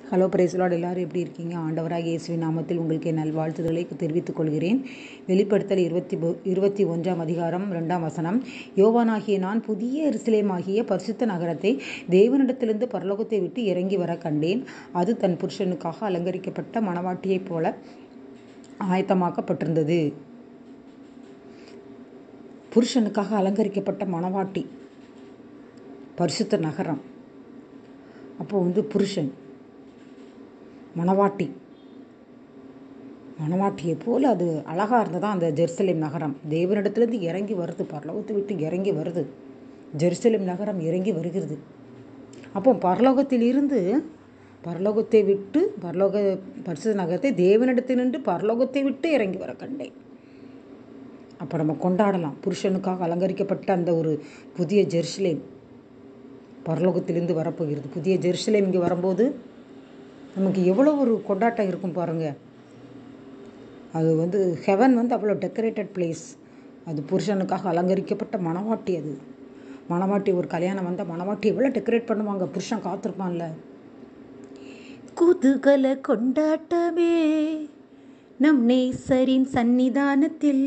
hello பிரேசலாட் எல்லாரும் எப்படி இருக்கீங்க ஆண்டவராக இயேசுவின் நாமத்தில் உங்களுக்கு என் நல்வாழ்த்துதலை தெரிவித்துக் கொள்கிறேன் வெளிப்படுத்தல் இருபத்தி பொ- இருபத்தி ஒன்றாம் அதிகாரம் ரெண்டாம் வசனம் யோவானாகிய நான் புதிய எருசலேமாகிய பரிசுத்த நகரத்தை தேவனிடத்திலிருந்து பரலோகத்தை விட்டு இறங்கி வர கண்டேன் அது தன் புருஷனுக்காக அலங்கரிக்கப்பட்ட மணவாட்டியைப் போல ஆயத்தமாக்கப்பட்டிருந்தது புருஷனுக்காக அலங்கரிக்கப்பட்ட மணவாட்டி பரிசுத்த நகரம் அப்போ வந்து புருஷன் மணவாட்டி மணவாட்டியை போல் அது அழகாக இருந்ததா அந்த ஜெருசலேம் நகரம் தேவனிடத்துலேருந்து இறங்கி வருது பரலோகத்தை விட்டு இறங்கி வருது ஜெருசலேம் நகரம் இறங்கி வருகிறது அப்போ பரலோகத்திலிருந்து பரலோகத்தை விட்டு பரலோக பரிசுத்த நகரத்தை தேவனிடத்திலிருந்து பரலோகத்தை விட்டு இறங்கி வர கண்டேன் அப்போ நம்ம கொண்டாடலாம் புருஷனுக்காக அலங்கரிக்கப்பட்ட அந்த ஒரு புதிய ஜெருசலேம் பரலோகத்திலிருந்து வரப்போகிறது புதிய ஜெருசலேம் இங்கே வரும்போது நமக்கு எவ்வளோ ஒரு கொண்டாட்டம் இருக்கும் பாருங்க அது வந்து ஹெவன் வந்து அவ்வளோ டெக்கரேட்டட் பிளேஸ் அது புருஷனுக்காக அலங்கரிக்கப்பட்ட மணவாட்டி அது மணவாட்டி ஒரு கல்யாணம் வந்தால் மணவாட்டி எவ்வளோ டெக்கரேட் பண்ணுவாங்க புருஷன் காத்திருப்பான்ல குதூகல கொண்டாட்டமே நம் நேசரின் சன்னிதானத்தில்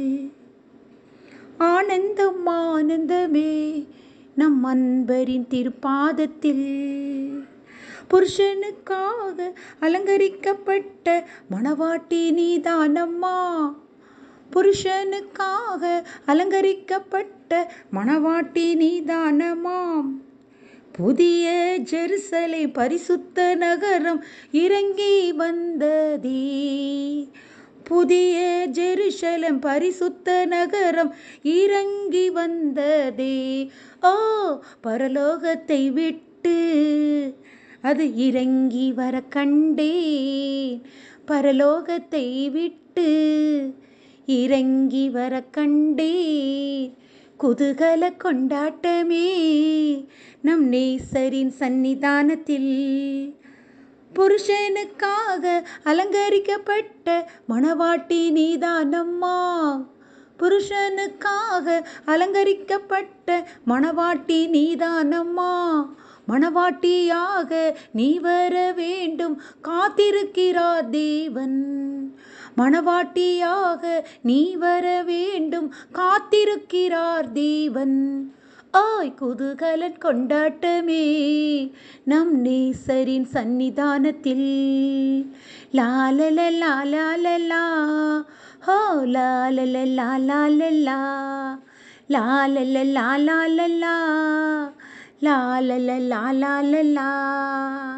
ஆனந்தம் ஆனந்தமே நம் அன்பரின் திருப்பாதத்தில் புருஷனுக்காக அலங்கரிக்கப்பட்ட மணவாட்டி நீதானம்மா புருஷனுக்காக அலங்கரிக்கப்பட்ட மணவாட்டி நீதானமாம் புதிய ஜெருசலை பரிசுத்த நகரம் இறங்கி வந்ததே புதிய ஜெருசலம் பரிசுத்த நகரம் இறங்கி வந்ததே ஓ பரலோகத்தை விட்டு அது இறங்கி வர கண்டேன் பரலோகத்தை விட்டு இறங்கி வர கண்டேன் குதூகல கொண்டாட்டமே நம் நேசரின் சன்னிதானத்தில் புருஷனுக்காக அலங்கரிக்கப்பட்ட மணவாட்டி நீதானம்மா புருஷனுக்காக அலங்கரிக்கப்பட்ட மணவாட்டி நீதானம்மா மணவாட்டியாக நீ வர வேண்டும் காத்திருக்கிறார் தேவன் மணவாட்டியாக நீ வர வேண்டும் காத்திருக்கிறார் தேவன் ஆய் குதூகலன் கொண்டாட்டமே நம் நேசரின் சன்னிதானத்தில் லாலல லாலாலலா ஹோ லாலல லாலாலலா லாலல லாலாலலா லாலல லாலாலலா